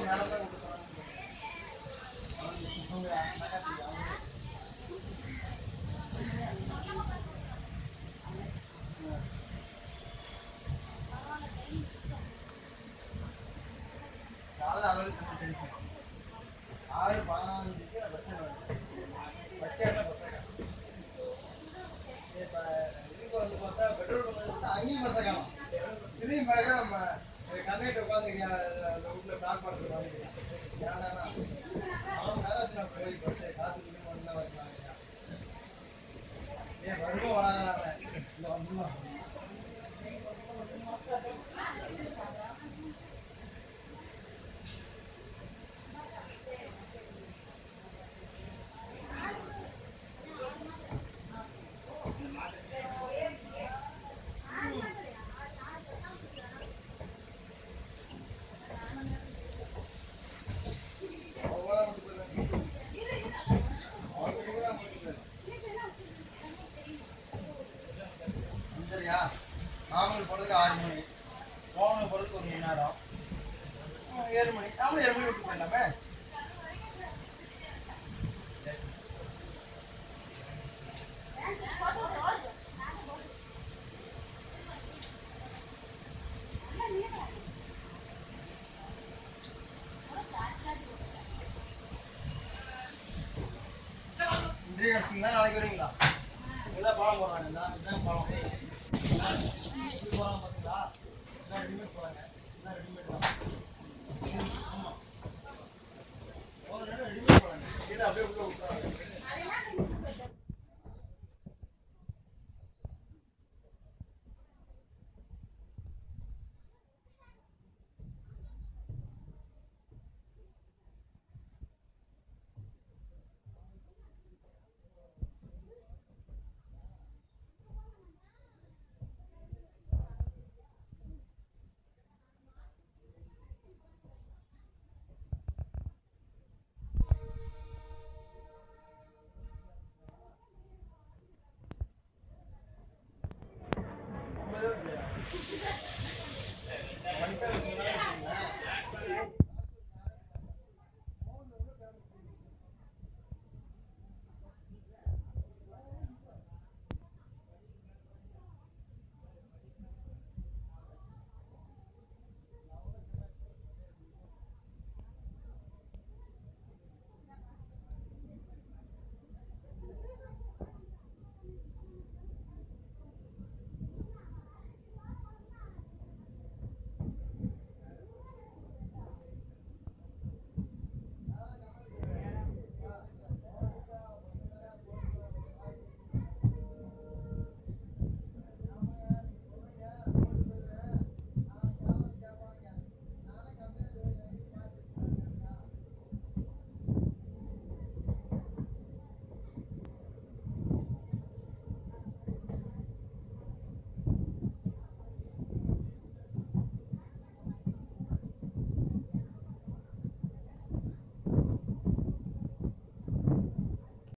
மேலே தான் கொடுத்துறாங்க காலைல அளவு சமைச்சு தெரியும் ஆறு பதினாஞ்சுக்கு பஸ் ஸ்டாண்ட் பஸ் ஸ்டாண்டில் பஸ் இப்போ இதுக்கு வந்து பார்த்தா பெட்ரோல் பங்க் அங்கேயும் பஸ்ஸை காணும் இதையும் பார்க்குற நம்ம கண்டக்டர் உட்காந்துருக்கேன் அந்த வீட்டில் பிளாக் பண்ணுறது வாங்கிக்கிறேன் ஏன்னா அவன் நேரத்தில் நான் போய் பஸ்ஸை காத்துக்கிட்டு வந்து தான் வைக்கலாம் ஏன் வருவோம் வராங்க இல்லை வந்துடலாம் சரியா நாமளுக்கு போகிறதுக்கு ஆறு மணி போகணும் போகிறதுக்கு ஒரு மணி நேரம் அஹ் ஏழு மணி நாமளும் ஏழு மணி விட்டு போயிடலாமே இன்றைய கடைசிங்களா நாளைக்கு வருவீங்களா இதான் பழம் போடுறாங்க இதான் இதான் பழம் இது பழம் பார்த்தீங்களா இதான் ரெடிமேட் போகிறாங்க